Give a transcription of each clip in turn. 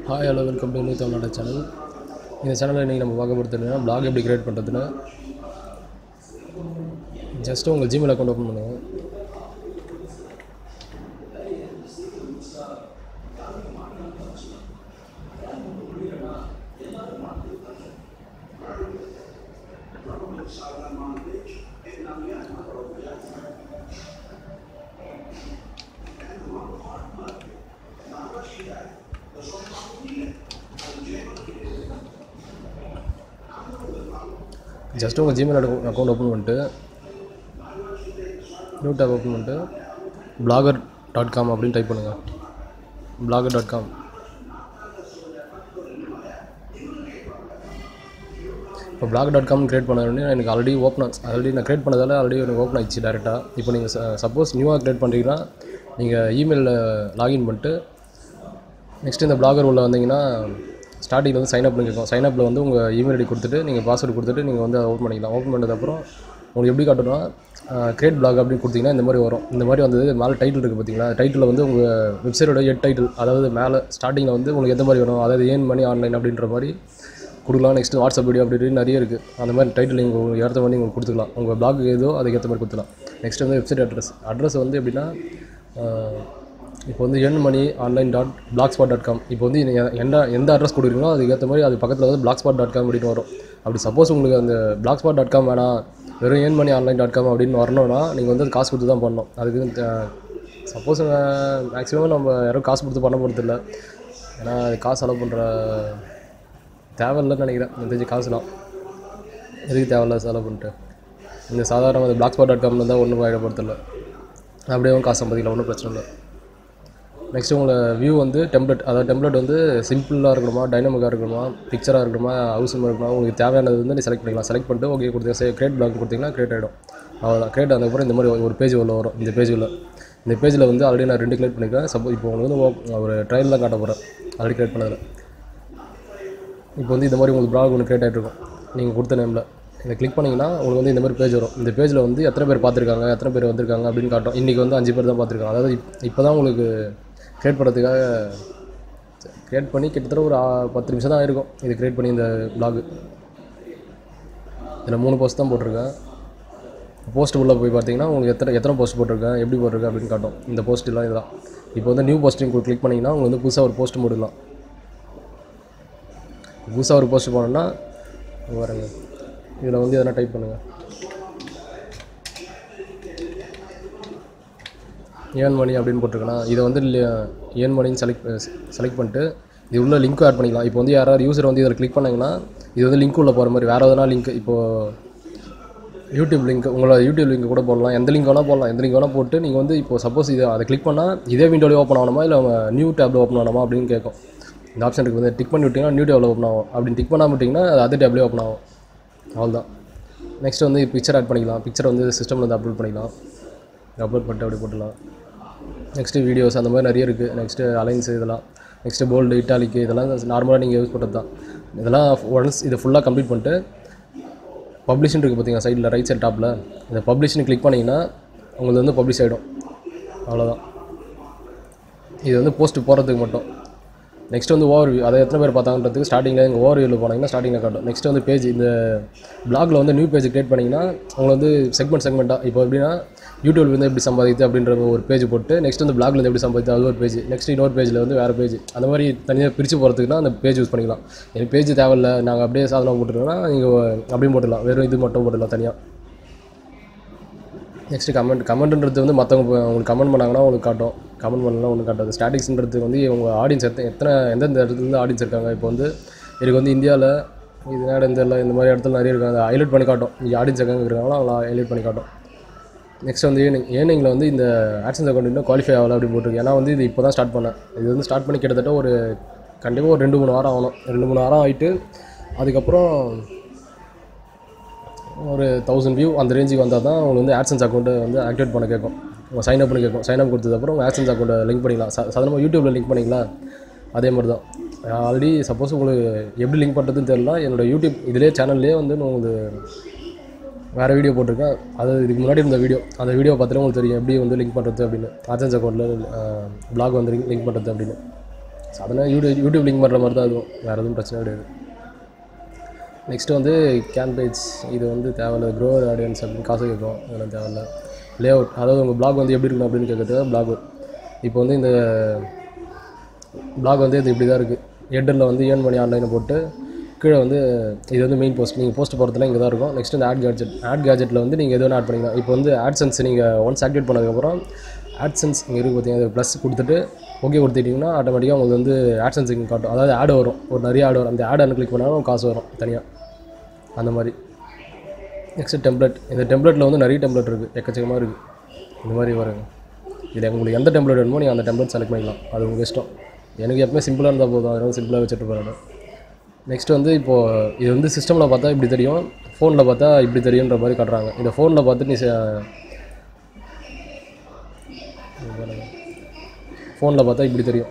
hi hello welcome to new Tamil Nadu channel இந்த சேனலில் இன்றைக்கி நம்ம பார்க்க போகிறது என்னன்னா blog எப்படி கிரியேட் பண்ணுறதுன்னு ஜஸ்ட்டு உங்கள் ஜிமெயில் அக்கௌண்ட் ஓப்பன் பண்ணுங்கள் ஜஸ்ட்டு உங்கள் ஜிமெயில் அக்கௌண்ட் ஓப்பன் பண்ணிட்டு நியூ டேப் ஓப்பன் பண்ணிட்டு பிளாகர் டாட் காம் அப்படின்னு டைப் பண்ணுங்கள் பிளாகர் டாட் காம் இப்போ பிளாக் டாட் காம் கிரியேட் பண்ண உடனே எனக்கு ஆல்ரெடி ஓப்பன் ஆல்ரெடி நான் கிரியேட் பண்ணதால ஆல்ரெடி எனக்கு ஓப்பன் ஆயிடுச்சு டேரெக்டாக இப்போ நீங்கள் சப்போஸ் நியூவாக கிரியேட் பண்ணுறீங்கன்னா நீங்கள் இமெயிலில் லாகின் பண்ணிட்டு நெக்ஸ்ட் இந்த பிளாகர் உள்ள வந்தீங்கன்னா ஸ்டார்டிங்கில் வந்து சைன் அப்னு கேட்கும் சைன் அப்பில் வந்து உங்கள் இமெயில் ஐடி கொடுத்துட்டு நீங்கள் பாஸ்வேர்டு கொடுத்துட்டு நீங்கள் வந்து ஓப்பன் பண்ணிக்கலாம் ஓப்பன் பண்ணதுக்கப்புறம் உங்களுக்கு எப்படி காட்டணும்னா கிரியேட் பிளாக் அப்படின்னு கொடுத்தீங்கன்னா இந்த மாதிரி வரும் இந்த மாதிரி வந்தது மேலே டைட்டில் இருக்குது பார்த்தீங்களா டைட்டில் வந்து உங்கள் வெப்சைட்டோட எட் டைட்டில் அதாவது மேலே ஸ்டார்டிங்கில் வந்து உங்களுக்கு எந்த மாதிரி வேணும் அதாவது ஏன் மணி ஆன்லைன் அப்படின்ற மாதிரி கொடுக்கலாம் நெக்ஸ்ட் வாட்ஸ்அப் வீடியோ அப்படி இப்படின்னு நிறைய இருக்குது அந்த மாதிரி டைட்டில் நீங்கள் உங்களுக்கு ஏற்ற மாதிரி நீங்கள் கொடுத்துக்கலாம் உங்கள் பிளாக் ஏதோ அதுக்கு ஏற்ற மாதிரி கொடுத்துக்கலாம் நெக்ஸ்ட் வந்து வெப்சைட் அட்ரஸ் அட்ரஸ் வந்து எப்படின்னா ஆஹ், இப்போ வந்து என் மணி online dot blogspot dot com இப்போ வந்து நீங்கள் எந்த எந்த அட்ரஸ் கொடுக்குறீங்களோ அதுக்கு ஏற்ற மாதிரி அது பக்கத்தில் வந்து பிளாக் ஸ்பாட் டாட் காம் அப்படின்னு வரும் அப்படி சப்போஸ் உங்களுக்கு அந்த பிளாக் ஸ்பாட் டாட் காம் வேணாம் வெறும் ஏன் மணி ஆன்லைன் டாட் காம் அப்படின்னு வரணும்னா நீங்கள் வந்து அது காசு கொடுத்து தான் பண்ணணும் அதுக்கு சப்போஸ் மேக்ஸிமம் நம்ம யாரும் காசு கொடுத்து பண்ண போகிறது இல்லை ஏன்னா அது காசு செலவு பண்ணுற தேவையில்லைன்னு நினைக்கிறேன் எனக்கு தெரிஞ்சு காசுலாம் எதுக்கு தேவையில்ல செலவு பண்ணிட்டு இந்த சாதாரண அந்த பிளாக் ஸ்பாட் டாட் காமில் தான் ஒன்றும் ஆகிட போகிறதில்ல அப்படியே காசு சம்பாதிக்கலாம் ஒன்றும் பிரச்சனை இல்லை நெக்ஸ்ட் உங்களை வியூ வந்து டெம்ப்ளேட் அதாவது டெம்ப்ளேட் வந்து சிம்பிளாக இருக்கணுமா டைனமிக்காக இருக்கணுமா பிக்சராக இருக்கணுமா ஹவுஸும் இருக்கணுமா உங்களுக்கு தேவையானது வந்து நீ செலக்ட் பண்ணிக்கலாம் செலக்ட் பண்ணிட்டு ஓகே கொடுத்தீங்க சரி கிரியேட் பிளாக் கொடுத்தீங்கன்னா கிரியேட் ஆகிடும் அவ்வளோதான் கிரியேட் அதுக்கப்புறம் இந்த மாதிரி ஒரு பேஜ் உள்ள வரும் இந்த பேஜ் உள்ள இந்த பேஜில் வந்து ஆல்ரெடி நான் ரெண்டு கிரியேட் பண்ணிக்கிறேன் சப்போஸ் இப்போ உங்களுக்கு வந்து ஓ- ஒரு ட்ரையல் தான் காட்ட போகிறேன் ஆல்ரெடி கிரியேட் பண்ணதில் இப்போ வந்து இந்த மாதிரி உங்களுக்கு ப்ளாக் ஒன்று கிரியேட் ஆகிட்டு இருக்கும் நீங்கள் கொடுத்த நேமில் இதை கிளிக் பண்ணிங்கன்னா உங்களுக்கு வந்து இந்த மாதிரி பேஜ் வரும் இந்த பேஜில் வந்து எத்தனை பேர் பார்த்துருக்காங்க எத்தனை பேர் வந்திருக்காங்க அப்படின்னு காட்டும் இன்றைக்கி வந்து அஞ்சு பேர் தான் பார்த்துருக்காங்க அதாவது இப்போ தான் உங்களுக்கு கிரியேட் பண்ணுறதுக்காக கிரியேட் பண்ணி கிட்டத்தட்ட ஒரு ஆ- பத்து நிமிஷம் தான் ஆயிருக்கும் இது கிரியேட் பண்ணி இந்த ப்ளாக் இதில் மூணு போஸ்ட் தான் போட்டிருக்கேன் போஸ்ட் உள்ளே போய் பார்த்தீங்கன்னா உங்களுக்கு எத்தனை எத்தனை போஸ்ட் போட்டிருக்கேன் எப்படி போட்டிருக்கேன் அப்படின்னு காட்டும் இந்த போஸ்ட் எல்லாம் இதெல்லாம் இப்போ வந்து நியூ போஸ்டிங் கிளிக் பண்ணிங்கன்னா உங்களுக்கு வந்து புதுசாக ஒரு போஸ்ட் போட்டுக்கலாம் புதுசாக ஒரு போஸ்ட் போனோம்னா இங்க பாருங்க இதில் வந்து எதனா டைப் பண்ணுங்கள் ஏன் மணி அப்படின்னு போட்டிருக்கேன்னா இதை வந்து ஏன் மணின்னு செலக்ட் செலக்ட் பண்ணிட்டு இது உள்ள லிங்க் ஆட் பண்ணிக்கலாம் இப்போ வந்து யாராவது யூசர் வந்து இதில் கிளிக் பண்ணாங்கன்னா இது வந்து லிங்க் உள்ள போகிற மாதிரி வேறு எதனா லிங்க் இப்போது யூடியூப் லிங்க் உங்களோட யூடியூப் லிங்க் கூட போடலாம் எந்த லிங்க் வேணால் போடலாம் எந்த லிங்க் வேணால் போட்டு நீங்கள் வந்து இப்போ சப்போஸ் இதை அதை கிளிக் பண்ணால் இதே விண்டோலேயே ஓப்பன் ஆகணுமா இல்லை நியூ டேப்ல ஓப்பன் ஆகணுமா அப்படின்னு கேட்கும் இந்த ஆப்ஷன் இருக்குது வந்து டிக் பண்ணி விட்டிங்கன்னா நியூ டேப்ல ஓப்பன் ஆகும் அப்படின்னு டிக் பண்ணாம விட்டிங்கன்னா அது அதே டேப்லேயே ஓப்பன் ஆகும் அவ்வளோதான் நெக்ஸ்ட் வந்து பிக்சர் ஆட் பண்ணிக்கலாம் பிக்சர் வந்து சிஸ்டமில் வந்து அப்லோட் பண்ணிக்கலாம் அப்லோட் பண்ணிட்டு அப்படி போட்டுடலாம் நெக்ஸ்ட்டு வீடியோஸ் அந்த மாதிரி நிறைய இருக்குது நெக்ஸ்ட்டு அலைன்ஸ் இதெல்லாம் நெக்ஸ்ட்டு போல்டு இட்டாலிக்கு இதெல்லாம் நார்மலாக நீங்கள் யூஸ் பண்ணுறது தான் இதெல்லாம் ஒன்ஸ் இதை ஃபுல்லாக கம்ப்ளீட் பண்ணிட்டு பப்ளிஷ்னு இருக்குது பார்த்தீங்கன்னா சைடில் ரைட் சைட் டாப்பில் இந்த பப்ளிஷ்னு கிளிக் பண்ணிங்கன்னா உங்களுக்கு வந்து பப்ளிஷ் ஆகிடும் அவ்வளோதான் இது வந்து போஸ்ட் போடுறதுக்கு மட்டும் நெக்ஸ்ட் வந்து ஓவர் வியூ அதை எத்தனை பேர் பார்த்தாங்கன்றதுக்கு ஸ்டார்டிங்கில் எங்கள் ஓவர் வியூவில் போனீங்கன்னா ஸ்டார்டிங்கில் காட்டும் நெக்ஸ்ட் வந்து பேஜ் இந்த பிளாகில் வந்து நியூ பேஜ் கிரியேட் பண்ணிங்கன்னா உங்களை வந்து செக்மெண்ட் செக்மெண்ட்டாக இப்போ எப்படின்னா யூடியூப்ல வந்து எப்படி சம்பாதித்து அப்படின்ற ஒரு பேஜ் போட்டு நெக்ஸ்ட் வந்து பிளாக்ல இருந்து எப்படி சம்பாதித்து அது ஒரு பேஜ் நெக்ஸ்ட் இன்னொரு பேஜில் வந்து வேறு பேஜ் அந்த மாதிரி தனியாக பிரித்து போகிறதுக்குனா அந்த பேஜ் யூஸ் பண்ணிக்கலாம் எனக்கு பேஜ் தேவையில்ல நாங்கள் அப்படியே சாதனம் போட்டுருக்கோன்னா நீங்கள் அப்படியும் போட்டுடலாம் வெறும் இது மட்டும் போட்டுடலாம் தனியாக நெக்ஸ்ட்டு கமெண்ட் கமெண்ட்ன்றது வந்து மற்றவங்க இப்போ உங்களுக்கு கமெண்ட் பண்ணாங்கன்னா உங்களுக்கு காட்டும் கமெண்ட் பண்ணலாம் ஒன்று காட்டாது ஸ்டாட்டிக்ஸ்ன்றது வந்து உங்கள் ஆடியன்ஸ் எத்தனை எத்தனை எந்தெந்த இடத்துலேருந்து ஆடியன்ஸ் இருக்காங்க இப்போ வந்து எனக்கு வந்து இந்தியாவில் இது நேரம் இந்த இல்லை இந்த மாதிரி இடத்துல நிறைய இருக்காங்க அதை ஹைலைட் பண்ணி காட்டும் இங்கே ஆடியன்ஸ் எங்கே இருக்காங்களோ அவங்கள ஹைலைட் பண்ணி காட்டும் நெக்ஸ்ட் வந்து ஏர்னிங் ஏர்னிங்கில் வந்து இந்த ஆட்சன்ஸ் அக்கௌண்ட் இன்னும் குவாலிஃபை ஆகலை அப்படின்னு போட்டிருக்கு ஏன்னா வந்து இது இப்போ தான் ஸ்டார்ட் பண்ணேன் இது வந்து ஸ்டார்ட் பண்ணி கிட்டத்தட்ட ஒரு கண்டிப்பாக ஒரு ரெண்டு மூணு வாரம் ஆகணும் ரெண்டு மூணு வாரம் ஆகிட்டு அதுக்கப்புறம் ஒரு தௌசண்ட் வியூ அந்த ரேஞ்சுக்கு வந்தால் தான் உங்களுக்கு வந்து ஆட்சன்ஸ் அக்கௌண்ட்டை வந்து ஆக்டிவேட் பண்ண கேட்கும் உங்கள் சைன் அப் பண்ணி கேட்கும் சைன் அப் கொடுத்ததுக்கப்புறம் உங்கள் ஆட்சன்ஸ் அக்கௌண்ட்டை லிங்க் பண்ணிக்கலாம் சா சாதாரணமாக யூடியூப்பில் லிங்க் பண்ணிக்கலாம் அதே மாதிரி தான் ஆல்ரெடி சப்போஸ் உங்களுக்கு எப்படி லிங்க் பண்ணுறதுன்னு தெரியல என்னோடய யூடியூப் இதிலே சேனல்லே வந்து நான் உங்களுக்கு வேறு வீடியோ போட்டிருக்கேன் அது இதுக்கு முன்னாடி இருந்த வீடியோ அந்த வீடியோ பார்த்துட்டு உங்களுக்கு தெரியும் எப்படி வந்து லிங்க் பண்ணுறது அப்படின்னு ஆர்ஜன்ஸ் அக்கௌண்ட்டில் பிளாக் வந்து லிங்க் பண்ணுறது அப்படின்னு சாதாரண யூடியூப் யூடியூப் லிங்க் பண்ணுற மாதிரி தான் அதுவும் வேறு எதுவும் பிரச்சனை கிடையாது நெக்ஸ்ட்டு வந்து கேன்பேஜ் இது வந்து தேவையில்ல க்ரோவர் ஆடியன்ஸ் அப்படின்னு காசு கேட்கும் அதெல்லாம் தேவையில்ல லே அவுட் அதாவது உங்கள் பிளாக் வந்து எப்படி இருக்கணும் அப்படின்னு கேட்குறது பிளாக் இப்போ வந்து இந்த பிளாக் வந்து இது இப்படி தான் இருக்குது ஹெட்டரில் வந்து ஏர்ன் பண்ணி ஆன்லைனில் போட்டு கீழே வந்து இது வந்து மெயின் போஸ்ட் நீங்கள் போஸ்ட் போகிறதுல இங்கே தான் இருக்கும் நெக்ஸ்ட் இந்த ஆட் கேஜெட் ஆட் கேஜெட்டில் வந்து நீங்கள் எது வேணால் ஆட் பண்ணிக்கலாம் இப்போ வந்து ஆட்சன்ஸ் நீங்கள் ஒன்ஸ் ஆக்டிவேட் பண்ணதுக்கப்புறம் ஆட்சன்ஸ் இங்கே இருக்குது பார்த்தீங்கன்னா ப்ளஸ் கொடுத்துட்டு ஓகே கொடுத்துட்டிங்கன்னா ஆட்டோமேட்டிக்காக உங்களுக்கு வந்து ஆட்சன்ஸ் இங்கே காட்டும் அதாவது ஆட் வரும் ஒரு நிறைய ஆட் வரும் அந்த ஆட் அனு கிளிக் பண்ணாலும் காசு வரும் தனியாக அந்த மாதிரி நெக்ஸ்ட் டெம்ப்ளேட் இந்த டெம்ப்ளேட்டில் வந்து நிறைய டெம்ப்ளேட் இருக்குது எக்கச்சக்கமாக இருக்குது இந்த மாதிரி வருங்க இது உங்களுக்கு எந்த டெம்ப்ளேட் வேணுமோ நீங்கள் அந்த டெம்ப்ளேட் செலக்ட் பண்ணிக்கலாம் அது உங்கள் இஷ்டம் எனக்கு எப்பவுமே சிம்பிளாக இருந்தால் போதும் அதனால சிம்பிளாக வச்சுட்டு போகிறேன் நெக்ஸ்ட் வந்து இப்போது இது வந்து சிஸ்டமில் பார்த்தா இப்படி தெரியும் ஃபோனில் பார்த்தா இப்படி தெரியுன்ற மாதிரி காட்டுறாங்க இந்த ஃபோனில் பார்த்து நீ ஃபோனில் பார்த்தா இப்படி தெரியும்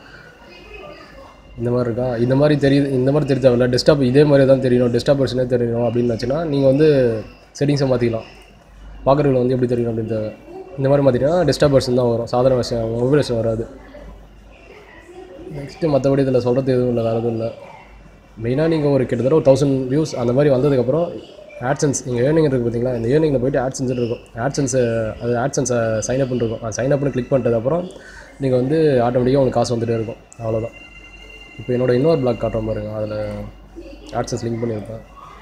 இந்த மாதிரி இருக்கா இந்த மாதிரி தெரியுது இந்த மாதிரி தெரிய தேவையில்ல டெஸ்க்டாப் இதே மாதிரி தான் தெரியணும் டெஸ்க்டாப் வெர்ஷனே தெரியணும் அப்படின்னு வச்சுன்னா நீங்கள் வந்து செட்டிங்ஸை மாற்றிக்கலாம் பார்க்குறவங்க வந்து எப்படி தெரியும் அப்படின்னு தேவை இந்த மாதிரி மாற்றிட்டீங்கன்னா டெஸ்க்டாப் வெர்ஷன் தான் வரும் சாதாரண விஷயம் மொபைல் வெர்ஷன் வராது நெக்ஸ்ட்டு மற்றபடி இதில் சொல்கிறது எதுவும் இல்லை வேறு எதுவும் இல்லை மெயினாக நீங்கள் ஒரு கிட்டத்தட்ட ஒரு தௌசண்ட் வியூஸ் அந்த மாதிரி வந்ததுக்கப்புறம் ஆட்சன்ஸ் நீங்கள் ஏர்னிங் இருக்குது பார்த்தீங்களா இந்த ஏர்னிங்கில் போயிட்டு ஆட்சன்ஸ் இருக்கும் ஆட்சன்ஸை அது ஆட்சன்ஸை சைன் அப்னு இருக்கும் அது சைன் அப்னு கிளிக் பண்ணிட்டதுக்கப்புறம் நீங்கள் வந்து ஆட்டோமேட்டிக்காக உங்களுக்கு காசு வந்துகிட்டே இருக்கும் அவ்வளோதான் இப்போ என்னோட இன்னொரு பிளாக் காட்டுறேன் பாருங்க அதில் ஆட்சன்ஸ் லிங்க் பண்ணியிருப்பேன்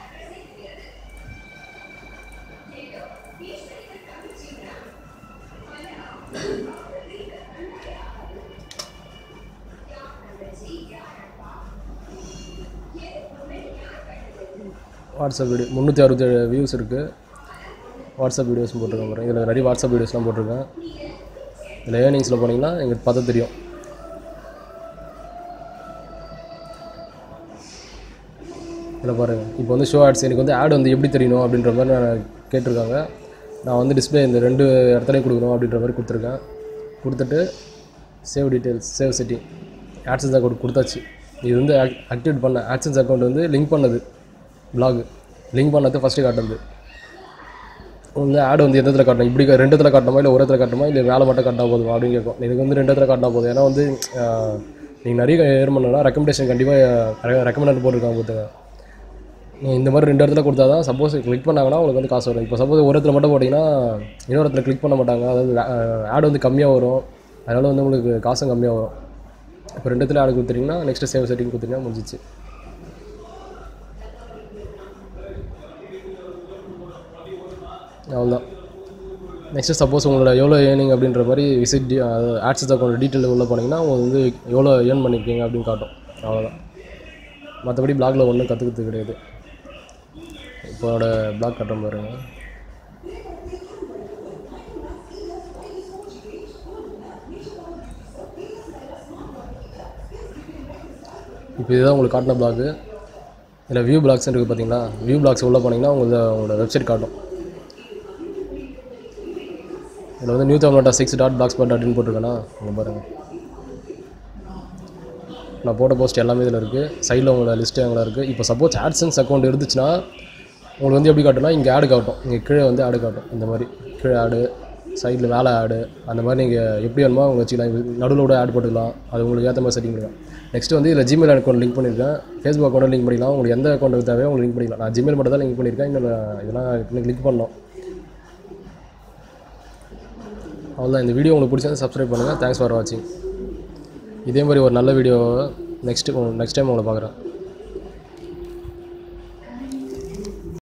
வாட்ஸ்அப் வீடியோ முந்நூற்றி அறுபத்தேழு வியூஸ் இருக்குது வாட்ஸ்அப் வீடியோஸ் போட்டிருக்கேன் பாருங்க இதில் நிறைய வாட்ஸ்அப் வீடியோஸ்லாம் போட்டிருக்கேன் இதில் ஏர்னிங்ஸில் போனீங்கன்னா எங்களுக்கு பார்த்தா தெரியும் இதில் பாருங்கள் இப்போ வந்து ஷோ ஆட்ஸ் எனக்கு வந்து ஆட் வந்து எப்படி தெரியணும் அப்படின்ற மாதிரி நான் கேட்டிருக்காங்க நான் வந்து டிஸ்பிளே இந்த ரெண்டு இடத்துலையும் கொடுக்கணும் அப்படின்ற மாதிரி கொடுத்துருக்கேன் கொடுத்துட்டு save details save setting AdSense account கொடுத்தாச்சு இது வந்து ஆக்டிவேட் பண்ண ஆட்சன்ஸ் அக்கௌண்ட் வந்து லிங்க் பண்ணது பிளாக் லிங்க் பண்ணது ஃபஸ்ட்டு காட்டுறது வந்து ஆட் வந்து எந்த இடத்துல காட்டணும் இப்படி ரெண்டு இடத்துல காட்டணுமா இல்லை ஒரு இடத்துல காட்டணுமா இல்லை வேலை மட்டும் காட்டினா போதுமா அப்படின்னு கேட்கும் எனக்கு வந்து ரெண்டு இடத்துல காட்டினா போதும் ஏன்னா வந்து நீங்கள் நிறைய ஏர்ன் பண்ணலாம் ரெக்கமெண்டேஷன் கண்டிப்பாக ரெக்கமெண்ட் போட்டிருக்காங்க பார்த்துங்க நீங்கள் இந்த மாதிரி ரெண்டு இடத்துல கொடுத்தா தான் சப்போஸ் கிளிக் பண்ணாங்கன்னா உங்களுக்கு வந்து காசு வரும் இப்போ சப்போஸ் ஒரு இடத்துல மட்டும் போட்டிங்கன்னா இன்னொரு இடத்துல கிளிக் பண்ண மாட்டாங்க அதாவது ஆட் வந்து கம்மியாக வரும் அதனால் வந்து உங்களுக்கு காசும் கம்மியாக வரும் இப்போ ரெண்டு இடத்துல ஆட் கொடுத்துட்டிங்கன்னா நெக்ஸ்ட்டு சேவ் செட்டிங் கொடுத்தீங்கன்னா முடிஞ்சிச்சு அவ்வளோதான் நெக்ஸ்ட்டு சப்போஸ் உங்களோட எவ்வளோ ஏர்னிங் அப்படின்ற மாதிரி விசிட் ஆட்சஸ் அக்கௌண்ட் டீட்டெயில் உள்ளே போனீங்கன்னா உங்களுக்கு வந்து எவ்வளோ ஏர்ன் பண்ணியிருக்கீங்க அப்படின்னு காட்டும் அவ்வளோதான் மற்றபடி பிளாகில் ஒன்றும் கற்றுக்கிறது கிடையாது இப்போ என்னோட பிளாக் கட்டுற பாருங்க இப்போ இதுதான் உங்களுக்கு காட்டின பிளாக்கு இதில் வியூ பிளாக்ஸ் இருக்குது பார்த்தீங்களா வியூ பிளாக்ஸ் உள்ளே போனீங்கன்னா உங்களுக்கு உங்களோட வெப்சைட் காட்டும் இதில் வந்து நியூ தமிழ்நாட்டா six dot blogspot dot in போட்டிருக்கேன்னா அங்கே பாருங்கள் நான் போட்ட போஸ்ட் எல்லாமே இதில் இருக்குது சைடில் உங்களோட லிஸ்ட்டு அங்கே இருக்குது இப்போ சப்போஸ் ஆட்சன்ஸ் அக்கௌண்ட் இருந்துச்சுன்னா உங்களுக்கு வந்து எப்படி காட்டும்னா இங்கே ஆடு காட்டும் இங்கே கீழே வந்து ஆடு காட்டும் இந்த மாதிரி கீழே ஆடு சைடில் மேலே ஆடு அந்த மாதிரி நீங்கள் எப்படி வேணுமோ அவங்க வச்சுக்கலாம் நடுவில் கூட ஆட் போட்டுக்கலாம் அது உங்களுக்கு ஏற்ற மாதிரி செட்டிங் பண்ணிக்கலாம் நெக்ஸ்ட் வந்து இதில் ஜிமெயில் அக்கௌண்ட் லிங்க் பண்ணியிருக்கேன் ஃபேஸ்புக் அக்கௌண்ட் லிங்க் பண்ணிக்கலாம் உங்களுக்கு எந்த அக்கௌண்ட் தேவையோ உங்களுக்கு லிங்க் பண்ணிக்கலாம் நான் ஜிமெயில் மட்டும் தான் லிங்க் பண்ணியிருக்கேன் இன்னும் நான் இதெல்லாம் இன்னும் லிங்க் பண்ணோம் அவ்வளோதான் இந்த வீடியோ உங்களுக்கு பிடிச்சா சப்ஸ்கிரைப் பண்ணுங்கள் தேங்க்ஸ் ஃபார் வாட்சிங் இதே மாதிரி ஒரு நல்ல வீடியோ நெக்ஸ்ட்டு நெக்ஸ்ட் டைம் உங்களை பார்க்குறேன்